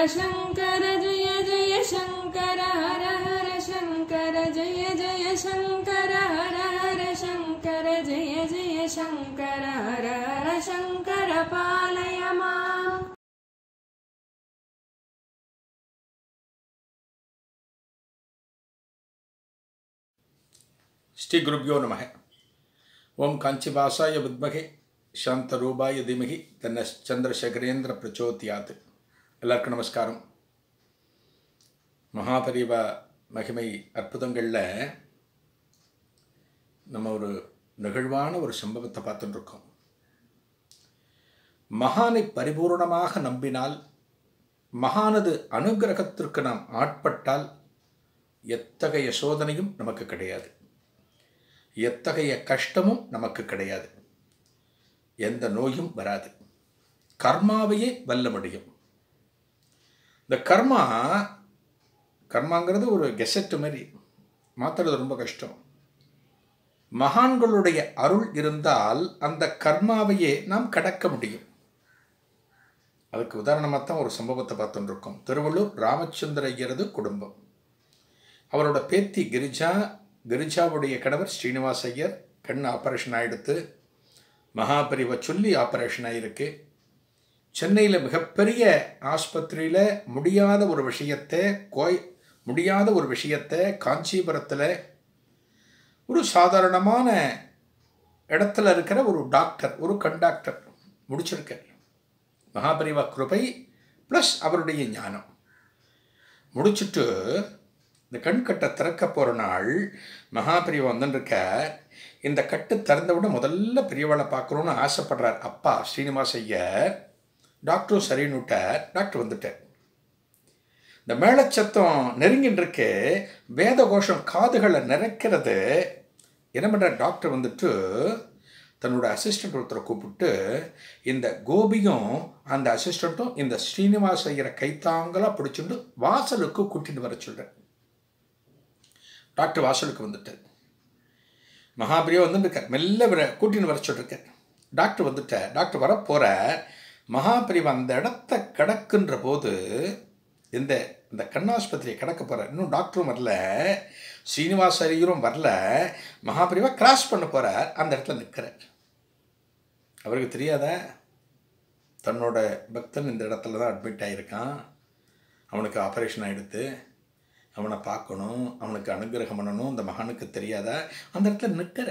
शङ्कर जय जय शङ्कर हर हर शङ्कर जय जय शङ्कर हर हर शङ्कर जय जय शङ्कर हर हर शङ्कर पालय माम् ஸ்ரீ குருப்யோ நமக ஓம் காஞ்சிபாசாய வித்மகே சாந்தரூபாய திமகி தன்ன சந்திரசேகரேந்திர பிரச்சோத்தியாத் எல்லாருக்கும் நமஸ்காரம் மகாபரிவ மகிமை அற்புதங்களில் நம்ம ஒரு நிகழ்வான ஒரு சம்பவத்தை பார்த்துட்டு இருக்கோம் மகானை பரிபூர்ணமாக நம்பினால் மகானது அனுகிரகத்திற்கு நாம் ஆட்பட்டால் எத்தகைய சோதனையும் நமக்கு கிடையாது எத்தகைய கஷ்டமும் நமக்கு கிடையாது எந்த நோயும் வராது கர்மாவையே வெல்ல முடியும் இந்த கர்மா கர்மாங்கிறது ஒரு கெசட்டு மாதிரி மாற்றுறது ரொம்ப கஷ்டம் மகான்களுடைய அருள் இருந்தால் அந்த கர்மாவையே நாம் கடக்க முடியும் அதுக்கு உதாரணமாக தான் ஒரு சம்பவத்தை பார்த்துட்டு இருக்கோம் திருவள்ளூர் ராமச்சந்திர ஐயரது குடும்பம் அவரோட பேத்தி கிரிஜா கிரிஜாவுடைய கணவர் ஸ்ரீனிவாஸ் ஐயர் கண் ஆப்ரேஷன் ஆகிடுத்து மகாபரிவை சொல்லி ஆப்ரேஷன் ஆகிருக்கு சென்னையில் மிகப்பெரிய ஆஸ்பத்திரியில் முடியாத ஒரு விஷயத்தை கோய் முடியாத ஒரு விஷயத்தை காஞ்சிபுரத்தில் ஒரு சாதாரணமான இடத்துல இருக்கிற ஒரு டாக்டர் ஒரு கண்டாக்டர் முடிச்சிருக்கார் மகாபரிவா கிருபை ப்ளஸ் அவருடைய ஞானம் முடிச்சுட்டு இந்த கண் கட்டை திறக்க போகிற நாள் மகாபிரிவா வந்துருக்க இந்த கட்டு திறந்தவுட முதல்ல பெரியவளை பார்க்குறோன்னு ஆசைப்படுறார் அப்பா ஸ்ரீனிவாஸ் ஐயர் டாக்டரும் சரின்னு விட்டார் டாக்டர் வந்துட்டார் இந்த மேளச்சத்தம் நெருங்கின்னு இருக்கு வேத கோஷம் காதுகளை நிறைக்கிறது என்ன பண்ணுற டாக்டர் வந்துட்டு தன்னோட அசிஸ்டண்ட் ஒருத்தரை கூப்பிட்டு இந்த கோபியும் அந்த அசிஸ்டண்ட்டும் இந்த ஸ்ரீனிவாஸ் ஐயரை கைத்தாங்கலாக பிடிச்சிட்டு வாசலுக்கு கூட்டிட்டு வர சொல்கிறேன் டாக்டர் வாசலுக்கு வந்துட்டார் மகாபிரியா வந்துருக்கார் மெல்ல வர கூட்டின்னு வர சொல்லிருக்கார் டாக்டர் வந்துட்டார் டாக்டர் வர போகிற மகாபிரிவா அந்த இடத்த கடக்குன்ற போது இந்த இந்த கண்ணாஸ்பத்திரியை கடக்க போகிறார் இன்னும் டாக்டரும் வரல ஸ்ரீனிவாஸ் ஐயரும் வரல மகாபிரிவா கிராஸ் பண்ண போகிறார் அந்த இடத்துல நிற்கிறார் அவருக்கு தெரியாதா தன்னோட பக்தன் இந்த இடத்துல தான் அட்மிட் ஆகியிருக்கான் அவனுக்கு ஆப்ரேஷன் ஆகிடுத்து அவனை பார்க்கணும் அவனுக்கு அனுகிரகம் பண்ணணும் இந்த மகானுக்கு தெரியாதா அந்த இடத்துல நிற்கிற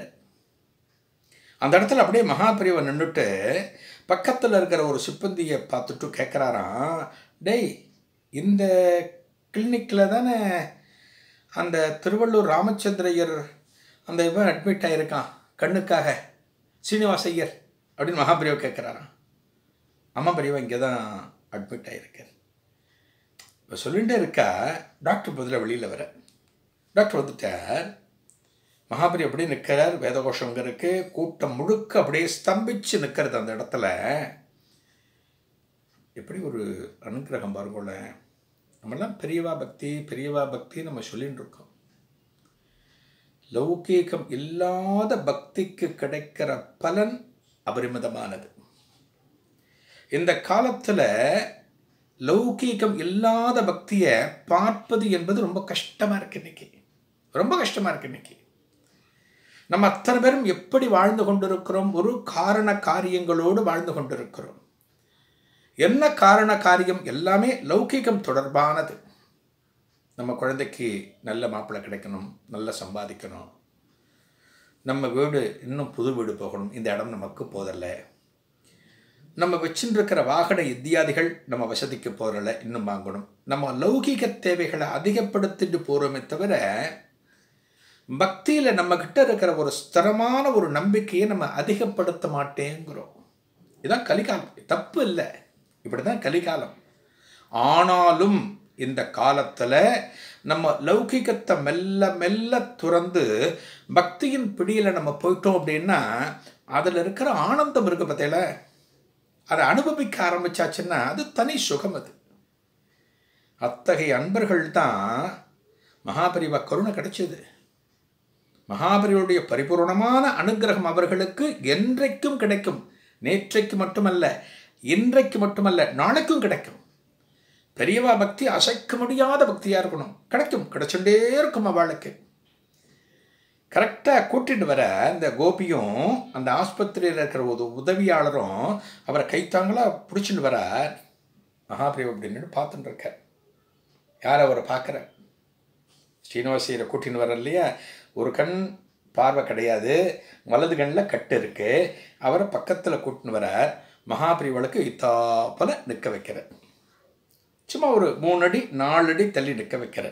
அந்த இடத்துல அப்படியே மகாபிரிவை நின்றுட்டு பக்கத்தில் இருக்கிற ஒரு சிப்பந்தியை பார்த்துட்டு கேட்குறாராம் டேய் இந்த கிளினிக்கில் தானே அந்த திருவள்ளூர் ராமச்சந்திரையர் அந்த இவன் அட்மிட் ஆகியிருக்கான் கண்ணுக்காக சீனிவாச ஐயர் அப்படின்னு மகாபிரிவை கேட்குறாராம் அம்மா பிரிவா இங்கே தான் அட்மிட் ஆகியிருக்கார் இப்போ சொல்லிகிட்டே இருக்கா டாக்டர் பதிலாக வெளியில் வர டாக்டர் வந்துட்டார் மகாபரி அப்படியே நிற்கிறார் வேதகோஷம் இங்கே இருக்கு கூட்டம் முழுக்க அப்படியே ஸ்தம்பிச்சு நிற்கிறது அந்த இடத்துல எப்படி ஒரு அனுகிரகம் பாருங்களேன் நம்மெல்லாம் பெரியவா பக்தி பெரியவா பக்தி நம்ம சொல்லிட்டு இருக்கோம் லௌகீகம் இல்லாத பக்திக்கு கிடைக்கிற பலன் அபரிமிதமானது இந்த காலத்தில் லௌகீகம் இல்லாத பக்தியை பார்ப்பது என்பது ரொம்ப கஷ்டமாக இருக்கு இன்னைக்கு ரொம்ப கஷ்டமாக இருக்கு இன்னைக்கு நம்ம அத்தனை பேரும் எப்படி வாழ்ந்து கொண்டிருக்கிறோம் ஒரு காரண காரியங்களோடு வாழ்ந்து கொண்டிருக்கிறோம் என்ன காரண காரியம் எல்லாமே லௌகீகம் தொடர்பானது நம்ம குழந்தைக்கு நல்ல மாப்பிள்ளை கிடைக்கணும் நல்லா சம்பாதிக்கணும் நம்ம வீடு இன்னும் புது வீடு போகணும் இந்த இடம் நமக்கு போதலை நம்ம வச்சுருக்கிற வாகன இத்தியாதிகள் நம்ம வசதிக்கு போகிறல இன்னும் வாங்கணும் நம்ம லௌகீக தேவைகளை அதிகப்படுத்திட்டு போகிறோமே தவிர பக்தியில் நம்மக்கிட்ட இருக்கிற ஒரு ஸ்திரமான ஒரு நம்பிக்கையை நம்ம அதிகப்படுத்த மாட்டேங்கிறோம் இதுதான் கலிகாலம் தப்பு இல்லை இப்படி தான் கலிகாலம் ஆனாலும் இந்த காலத்தில் நம்ம லௌகிகத்தை மெல்ல மெல்ல துறந்து பக்தியின் பிடியில் நம்ம போயிட்டோம் அப்படின்னா அதில் இருக்கிற ஆனந்தம் இருக்குது பார்த்தீங்களா அதை அனுபவிக்க ஆரம்பிச்சாச்சுன்னா அது தனி சுகம் அது அத்தகைய அன்பர்கள் தான் மகாபரிவா கருணை கிடைச்சது மகாபரிவருடைய பரிபூர்ணமான அனுகிரகம் அவர்களுக்கு என்றைக்கும் கிடைக்கும் நேற்றைக்கு மட்டுமல்ல இன்றைக்கு மட்டுமல்ல நாளைக்கும் கிடைக்கும் பெரியவா பக்தி அசைக்க முடியாத பக்தியாக இருக்கணும் கிடைக்கும் கிடைச்சுட்டே இருக்கும் அவளுக்கு கரெக்டாக கூட்டிட்டு வர இந்த கோபியும் அந்த ஆஸ்பத்திரியில் இருக்கிற ஒரு உதவியாளரும் அவரை கைத்தாங்களா பிடிச்சிட்டு வர மகாபிரிவ அப்படின்னு பார்த்துட்டு இருக்க யார் அவரை பார்க்குற ஸ்ரீனிவாசியரை கூட்டின்னு வர இல்லையா ஒரு கண் பார்வை கிடையாது வலது கண்ணில் கட்டு இருக்கு அவரை பக்கத்தில் கூட்டின்னு வர மகாபிரிவளுக்கு இத்தாப்பல நிற்க வைக்கிற சும்மா ஒரு மூணு அடி நாலு அடி தள்ளி நிற்க வைக்கிற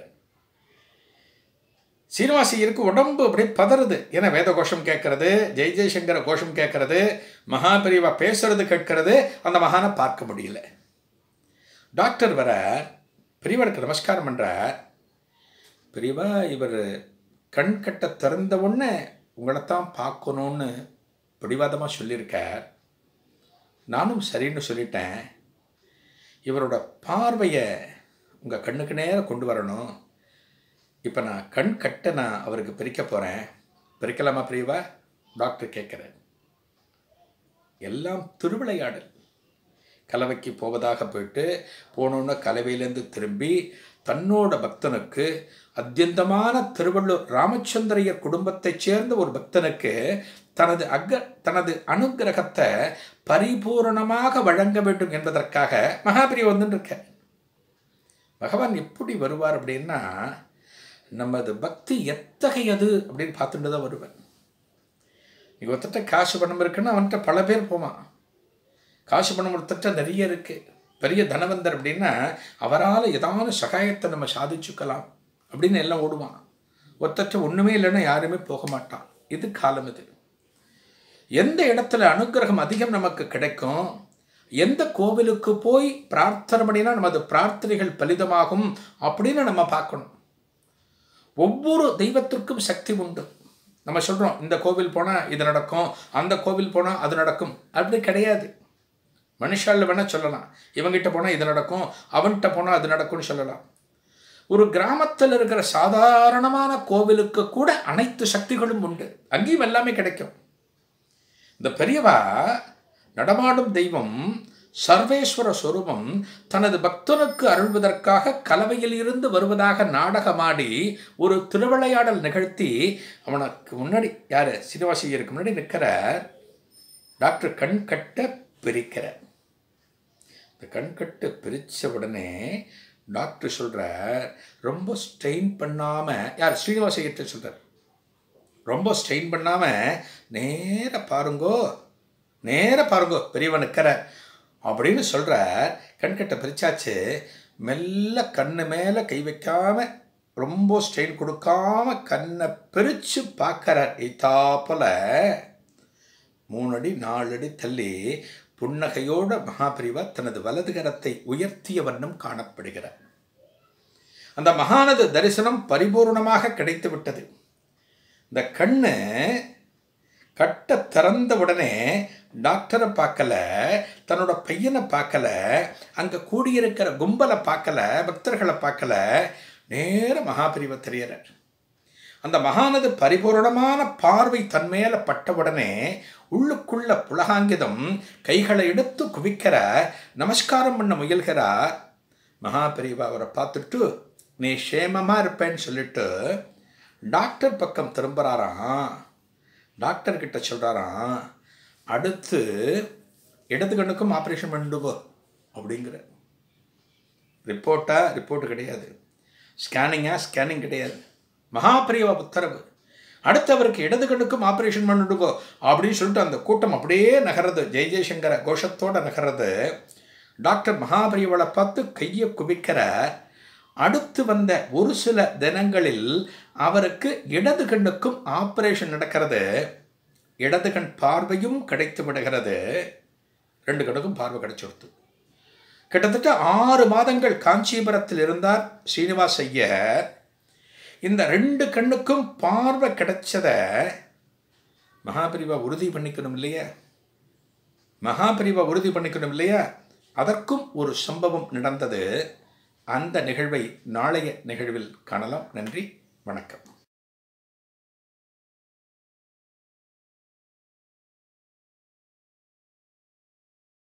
சீனிவாசியருக்கு உடம்பு அப்படியே பதறுது ஏன்னா வேத கோஷம் கேட்கறது ஜெய் ஜெய்சங்கர கோஷம் கேட்கறது மகாபிரிவா பேசுறது கேட்கறது அந்த மகானை பார்க்க முடியல டாக்டர் வர பெரியவருக்கு நமஸ்காரம் பண்ணுறார் பெரியவா இவர் கண் கட்ட திறந்த உடனே உங்களைத்தான் பார்க்கணுன்னு பிடிவாதமாக சொல்லியிருக்கார் நானும் சரின்னு சொல்லிட்டேன் இவரோட பார்வையை உங்கள் கண்ணுக்கு நேரம் கொண்டு வரணும் இப்போ நான் கண் கட்ட நான் அவருக்கு பிரிக்க போகிறேன் பிரிக்கலாமா பிரியவா டாக்டர் கேட்குறேன் எல்லாம் திருவிளையாடல் கலவைக்கு போவதாக போயிட்டு போனோன்னு கலவையிலேருந்து திரும்பி தன்னோட பக்தனுக்கு அத்தியந்தமான திருவள்ளூர் ராமச்சந்திரையர் குடும்பத்தைச் சேர்ந்த ஒரு பக்தனுக்கு தனது அக்க தனது அனுகிரகத்தை பரிபூரணமாக வழங்க வேண்டும் என்பதற்காக மகாபிரி வந்துட்டு இருக்க பகவான் எப்படி வருவார் அப்படின்னா நமது பக்தி எத்தகையது அப்படின்னு பார்த்துட்டு தான் வருவேன் நீ ஒருத்தட்ட காசு பணம் இருக்குன்னா அவன்கிட்ட பல பேர் போவான் காசு பணம் ஒருத்தட்ட நிறைய இருக்குது பெரிய தனவந்தர் அப்படின்னா அவரால் ஏதாவது சகாயத்தை நம்ம சாதிச்சுக்கலாம் அப்படின்னு எல்லாம் ஓடுவான் ஒருத்தட்ட ஒன்றுமே இல்லைன்னா யாருமே போக மாட்டான் இது காலம் இது எந்த இடத்துல அனுகிரகம் அதிகம் நமக்கு கிடைக்கும் எந்த கோவிலுக்கு போய் பிரார்த்தனை பண்ணினா நமது பிரார்த்தனைகள் பலிதமாகும் அப்படின்னு நம்ம பார்க்கணும் ஒவ்வொரு தெய்வத்திற்கும் சக்தி உண்டு நம்ம சொல்கிறோம் இந்த கோவில் போனால் இது நடக்கும் அந்த கோவில் போனால் அது நடக்கும் அப்படி கிடையாது மனுஷால வேணால் சொல்லலாம் இவங்கிட்ட போனால் இது நடக்கும் அவன்கிட்ட போனால் அது நடக்கும்னு சொல்லலாம் ஒரு கிராமத்தில் இருக்கிற சாதாரணமான கோவிலுக்கு கூட அனைத்து சக்திகளும் உண்டு அங்கேயும் எல்லாமே கிடைக்கும் இந்த பெரியவா நடமாடும் தெய்வம் சர்வேஸ்வர சொரூபம் தனது பக்தனுக்கு அருள்வதற்காக கலவையில் இருந்து வருவதாக நாடகமாடி ஒரு திருவிளையாடல் நிகழ்த்தி அவனுக்கு முன்னாடி யார் சீனிவாசியருக்கு முன்னாடி நிற்கிற டாக்டர் கண்கட்ட பிரிக்கிற இந்த கண்கட்டு பிரித்த உடனே டாக்டர் சொல்கிறார் ரொம்ப ஸ்ட்ரெயின் பண்ணாமல் யார் ஸ்ரீனிவாசையர்கிட்ட சொல்கிறார் ரொம்ப ஸ்ட்ரெயின் பண்ணாமல் நேர பாருங்கோ நேர பாருங்கோ பெரியவன் நிற்கிற அப்படின்னு சொல்கிற கண்கட்டை பிரிச்சாச்சு மெல்ல கண்ணு மேலே கை வைக்காம ரொம்ப ஸ்ட்ரெயின் கொடுக்காம கண்ணை பிரித்து பார்க்குறார் இத்தாப்பில் மூணு அடி நாலு அடி தள்ளி புன்னகையோட மகாபிரிவா தனது வலது கரத்தை உயர்த்திய வண்ணம் காணப்படுகிறார் அந்த மகானது தரிசனம் பரிபூர்ணமாக கிடைத்து விட்டது இந்த கண்ணு கட்ட திறந்த உடனே டாக்டரை பார்க்கல தன்னோட பையனை பார்க்கல அங்கே கூடியிருக்கிற கும்பலை பார்க்கல பக்தர்களை பார்க்கல நேர மகாபிரிவை தெரியறார் அந்த மகானது பரிபூரணமான பார்வை தன்மேல பட்டவுடனே உள்ளுக்குள்ள புலகாங்கிதம் கைகளை எடுத்து குவிக்கிற நமஸ்காரம் பண்ண முயல்கிறார் மகாபிரிவா அவரை பார்த்துட்டு நீ க்ஷேமமாக இருப்பேன்னு சொல்லிட்டு டாக்டர் பக்கம் திரும்புகிறாராம் டாக்டர் கிட்ட சொல்கிறாராம் அடுத்து இடது கண்ணுக்கும் ஆப்ரேஷன் பண்ணிடுவோ அப்படிங்கிற ரிப்போர்ட்டா ரிப்போர்ட் கிடையாது ஸ்கேனிங்கா ஸ்கேனிங் கிடையாது மகாபிரிவா உத்தரவு அடுத்தவருக்கு இடது கண்ணுக்கும் ஆப்ரேஷன் பண்ணிடுங்கோ அப்படின்னு சொல்லிட்டு அந்த கூட்டம் அப்படியே நகர்றது ஜெய் ஜெய்சங்கர கோஷத்தோட நகர்றது டாக்டர் மகாபிரிவளை பார்த்து கையை குவிக்கிற அடுத்து வந்த ஒரு சில தினங்களில் அவருக்கு இடது கண்ணுக்கும் ஆப்ரேஷன் நடக்கிறது இடது கண் பார்வையும் கிடைத்து விடுகிறது ரெண்டு கண்ணுக்கும் பார்வை கிடைச்சிருத்து கிட்டத்தட்ட ஆறு மாதங்கள் காஞ்சிபுரத்தில் இருந்தார் ஸ்ரீனிவாஸ் ஐயர் இந்த ரெண்டு கண்ணுக்கும் பார்வை கிடைச்சத மகாபிரிவா உறுதி பண்ணிக்கணும் இல்லையா மகாபிரிவா உறுதி பண்ணிக்கணும் இல்லையா அதற்கும் ஒரு சம்பவம் நடந்தது அந்த நிகழ்வை நாளைய நிகழ்வில் காணலாம் நன்றி வணக்கம்